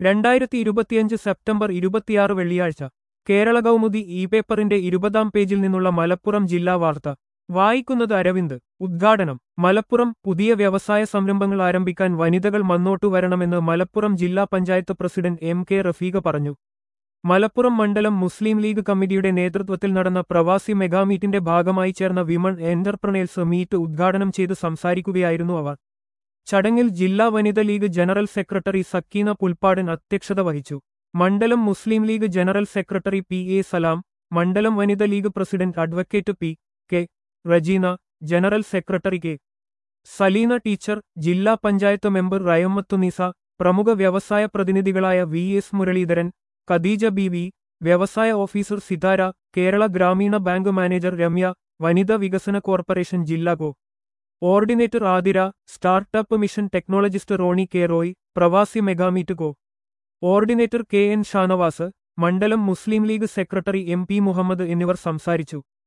രണ്ടായിരത്തി ഇരുപത്തിയഞ്ച് സെപ്റ്റംബർ ഇരുപത്തിയാറ് വെള്ളിയാഴ്ച കേരള കൗമുദി ഇ പേപ്പറിന്റെ ഇരുപതാം പേജിൽ നിന്നുള്ള മലപ്പുറം ജില്ലാ വാർത്ത വായിക്കുന്നത് അരവിന്ദ് ഉദ്ഘാടനം മലപ്പുറം പുതിയ വ്യവസായ സംരംഭങ്ങൾ ആരംഭിക്കാൻ വനിതകൾ മന്നോട്ടു വരണമെന്ന് മലപ്പുറം ജില്ലാ panchayat president M K Rafeekha പറഞ്ഞു മലപ്പുറം മണ്ഡലം മുസ്ലിം ലീഗ് കമ്മിറ്റിയുടെ നേതൃത്വത്തിൽ നടന്ന പ്രവാസി മെഗാമീറ്റിന്റെ ഭാഗമായി ചേർന്ന വിമൺ എന്റർപ്രണേഴ്സ് മീറ്റ് ഉദ്ഘാടനം ചെയ്ത് സംസാരിക്കുകയായിരുന്നു അവർ ചടങ്ങിൽ ജില്ലാ വനിത ലീഗ് ജനറൽ സെക്രട്ടറി സക്കീന പുൽപ്പാടൻ അധ്യക്ഷത വഹിച്ചു മണ്ഡലം Muslim League general secretary P A Salam മണ്ഡലം Vanitha League president advocate P K Rajeena general secretary K Saleena teacher ജില്ലാ പഞ്ചായത്ത് മെമ്പർ റയമ്മത്തുനീസ പ്രമുഖ വ്യവസായ പ്രതിനിധികളായ V S Muralidharan Khadeeja B V വ്യവസായ officer Sithara Kerala Grameena bank manager Ramya വനിതാ വികസന കോർപ്പറേഷൻ ജില്ലാ coordinator Athira startup mission technologist Rony K Roy പ്രവാസി മെഗാമീറ്റ് കോ ഓർഡിനേറ്റർ കെ എൻ ഷാനവാസ് മണ്ഡലം Muslim League secretary M P Muhammad എന്നിവർ സംസാരിച്ചു